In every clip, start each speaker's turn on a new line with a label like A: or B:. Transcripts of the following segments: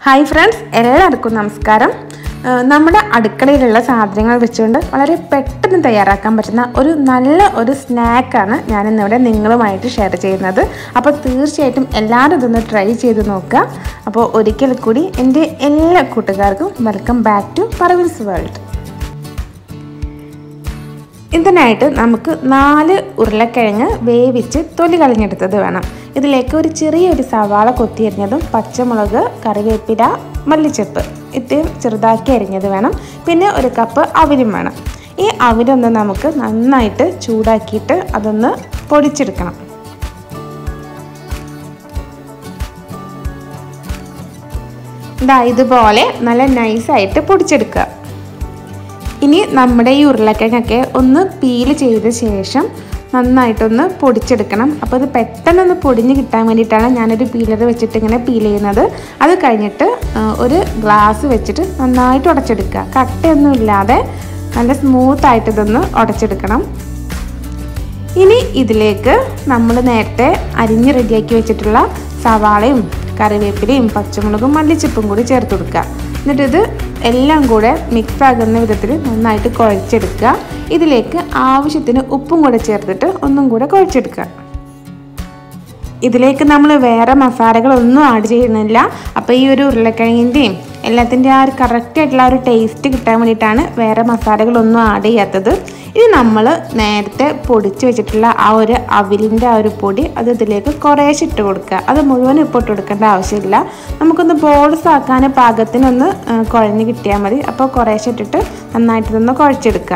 A: hi friends എല്ലാവർക്കും നമസ്കാരം ആ, നമ്മുടെ അടുക്കളയിലുള്ള സാധനങ്ങൾ വെച്ചുകൊണ്ട് വളരെ പെട്ടെന്ന് തയ്യാറാക്കാൻ പറ്റുന്ന ഒരു നല്ല ഒരു സ്നാക്കാണ് ഞാനിന്നിവിടെ നിങ്ങളുമായിട്ട് ഷെയർ ചെയ്യുന്നത് അപ്പോൾ തീർച്ചയായിട്ടും എല്ലാവരും ഇതൊന്ന് ട്രൈ ചെയ്ത് നോക്കുക അപ്പോൾ ഒരിക്കൽ കൂടി എൻ്റെ എല്ലാ കൂട്ടുകാർക്കും welcome back to Pravin's world ഇതിനായിട്ട് നമുക്ക് നാല് ഉരുളക്കിഴങ്ങ് വേവിച്ച് തൊലി കളഞ്ഞെടുത്തത് വേണം ഇതിലേക്ക് ഒരു ചെറിയൊരു സവാള കൊത്തിയരിഞ്ഞതും പച്ചമുളക് കറിവേപ്പില മല്ലിച്ചപ്പ് ഇത്രയും ചെറുതാക്കി അരിഞ്ഞത് വേണം പിന്നെ ഒരു കപ്പ് അവിലും വേണം ഈ അവിലൊന്ന് നമുക്ക് നന്നായിട്ട് ചൂടാക്കിയിട്ട് അതൊന്ന് പൊടിച്ചെടുക്കണം ഇതാ ഇതുപോലെ നല്ല നൈസായിട്ട് പൊടിച്ചെടുക്കുക ഇനി നമ്മുടെ ഈ ഉരുളക്കിഴങ്ങൊക്കെ ഒന്ന് പീല് ചെയ്ത ശേഷം നന്നായിട്ടൊന്ന് പൊടിച്ചെടുക്കണം അപ്പോൾ ഇത് പെട്ടെന്നൊന്ന് പൊടിഞ്ഞ് കിട്ടാൻ വേണ്ടിയിട്ടാണ് ഞാനൊരു പീലർ വെച്ചിട്ട് ഇങ്ങനെ പീൽ ചെയ്യുന്നത് അത് കഴിഞ്ഞിട്ട് ആ, ഒരു ഗ്ലാസ് വെച്ചിട്ട് നന്നായിട്ട് ഉടച്ചെടുക്കുക കട്ടയൊന്നും ഇല്ലാതെ നല്ല സ്മൂത്തായിട്ട് ഇതൊന്ന് ഉടച്ചെടുക്കണം ഇനി ഇതിലേക്ക് നമ്മൾ നേരത്തെ അരിഞ്ഞ് റെഡിയാക്കി വെച്ചിട്ടുള്ള സവാളയും കറിവേപ്പിലയും പച്ചമുളകും മല്ലിച്ചപ്പും കൂടി ചേർത്ത് കൊടുക്കുക എന്നിട്ട് ഇത് എല്ലാം കൂടെ മിക്സ് ആകുന്ന വിധത്തിൽ നന്നായിട്ട് കുഴച്ചെടുക്കുക ഇതിലേക്ക് ആവശ്യത്തിന് ഉപ്പും കൂടെ ചേർത്തിട്ട് ഒന്നും കൂടെ കുഴച്ചെടുക്കുക ഇതിലേക്ക് നമ്മൾ വേറെ മസാലകളൊന്നും ആഡ് ചെയ്യുന്നില്ല അപ്പോൾ ഈ ഒരു ഉരുളക്കിഴങ്ങിൻ്റെയും എല്ലാത്തിൻ്റെയും ആ ഒരു കറക്റ്റ് ആയിട്ടുള്ള ആ ഒരു ടേസ്റ്റ് കിട്ടാൻ വേണ്ടിയിട്ടാണ് വേറെ മസാലകളൊന്നും ആഡ് ചെയ്യാത്തത് ഇത് നമ്മൾ നേരത്തെ പൊടിച്ച് വെച്ചിട്ടുള്ള ആ ഒരു അവിലിൻ്റെ ആ ഒരു പൊടി അത് ഇതിലേക്ക് കുറേശ്ശെ ഇട്ട് കൊടുക്കുക അത് മുഴുവൻ ഇപ്പോൾ ഇട്ട് കൊടുക്കേണ്ട ആവശ്യമില്ല നമുക്കൊന്ന് ബോൾസ് ആക്കാൻ പാകത്തിനൊന്ന് ആ, കുഴഞ്ഞ് കിട്ടിയാൽ മതി അപ്പോൾ കുറേശ്ശെ ഇട്ടിട്ട് നന്നായിട്ട് ഇതൊന്ന് കുഴച്ചെടുക്കുക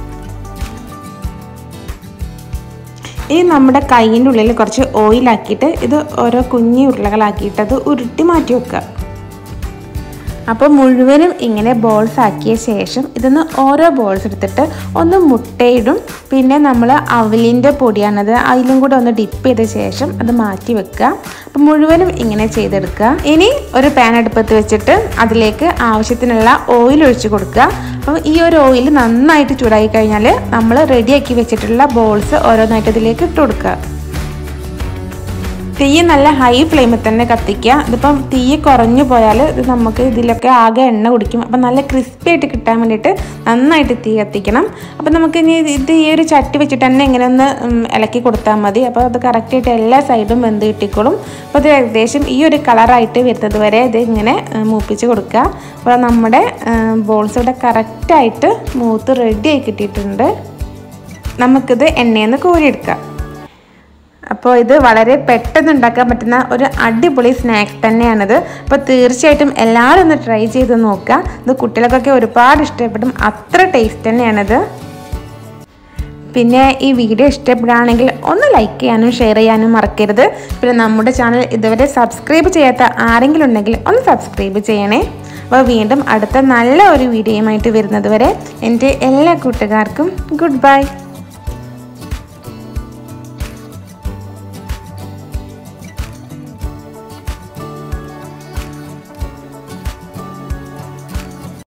A: ഈ നമ്മുടെ കൈയിൻ്റെ ഉള്ളിൽ കുറച്ച് ഓയിലാക്കിയിട്ട് ഇത് ഓരോ കുഞ്ഞി ഉരുളകളാക്കിയിട്ട് അത് ഉരുട്ടി മാറ്റി വെക്കുക അപ്പോൾ മുഴുവനും ഇങ്ങനെ ബോൾസ് ആക്കിയ ശേഷം ഇതൊന്ന് ഓരോ ബോൾസ് എടുത്തിട്ട് ഒന്ന് മുട്ടയിടും പിന്നെ നമ്മൾ അവലിൻ്റെ പൊടിയാണത് അതിലും കൂടെ ഒന്ന് ഡിപ്പ് ചെയ്ത ശേഷം അത് മാറ്റി വെക്കുക അപ്പോൾ മുഴുവനും ഇങ്ങനെ ചെയ്തെടുക്കുക ഇനി ഒരു പാൻ അടുപ്പത്ത് വെച്ചിട്ട് അതിലേക്ക് ആവശ്യത്തിനുള്ള ഓയിൽ ഒഴിച്ച് കൊടുക്കുക അപ്പോൾ ഈ ഒരു ഓയിൽ നന്നായിട്ട് ചൂടായി കഴിഞ്ഞാൽ നമ്മൾ റെഡിയാക്കി വെച്ചിട്ടുള്ള ബോൾസ് ഓരോന്നായിട്ട് ഇതിലേക്ക് ഇട്ട് കൊടുക്കുക തീ നല്ല ഹൈ ഫ്ലെയിമിൽ തന്നെ കത്തിക്കുക ഇതിപ്പം തീ കുറഞ്ഞു പോയാൽ ഇത് നമുക്ക് ഇതിലൊക്കെ ആകെ എണ്ണ കുടിക്കും അപ്പം നല്ല ക്രിസ്പി ആയിട്ട് കിട്ടാൻ വേണ്ടിയിട്ട് നന്നായിട്ട് തീ കത്തിക്കണം അപ്പം നമുക്ക് ഇനി ഇത് ഈ ഒരു ചട്ടി വെച്ചിട്ട് തന്നെ ഇങ്ങനെ ഒന്ന് ഉം, ഇളക്കി കൊടുത്താൽ മതി അപ്പോൾ അത് കറക്റ്റായിട്ട് എല്ലാ സൈഡും വെന്ത് കിട്ടിക്കോളും അപ്പോൾ ഇത് ഏകദേശം ഈ ഒരു കളറായിട്ട് വരുന്നത് വരെ ഇത് ഇങ്ങനെ ഉം, മൂപ്പിച്ച് കൊടുക്കുക അപ്പോൾ നമ്മുടെ ബോൾസ് ഇവിടെ കറക്റ്റായിട്ട് മൂത്ത് റെഡി ആയി കിട്ടിയിട്ടുണ്ട് നമുക്കിത് എണ്ണയിൽ നിന്ന് കോരിയെടുക്കാം അപ്പോൾ ഇത് വളരെ പെട്ടെന്ന് ഉണ്ടാക്കാൻ പറ്റുന്ന ഒരു അടിപൊളി സ്നാക്സ് തന്നെയാണിത് അപ്പോൾ തീർച്ചയായിട്ടും എല്ലാവരും ഒന്ന് ട്രൈ ചെയ്ത് നോക്കുക ഇത് കുട്ടികൾക്കൊക്കെ ഒരുപാട് ഇഷ്ടപ്പെടും അത്ര ടേസ്റ്റ് തന്നെയാണിത് പിന്നെ ഈ വീഡിയോ ഇഷ്ടപ്പെടുകയാണെങ്കിൽ ഒന്ന് ലൈക്ക് ചെയ്യാനും ഷെയർ ചെയ്യാനും മറക്കരുത് പിന്നെ നമ്മുടെ ചാനൽ ഇതുവരെ സബ്സ്ക്രൈബ് ചെയ്യാത്ത ആരെങ്കിലും ഉണ്ടെങ്കിൽ ഒന്ന് സബ്സ്ക്രൈബ് ചെയ്യണേ അപ്പോൾ വീണ്ടും അടുത്ത നല്ല ഒരു വീഡിയോയുമായിട്ട് വരുന്നത് വരെ എൻ്റെ എല്ലാ കൂട്ടുകാർക്കും ഗുഡ് ബൈ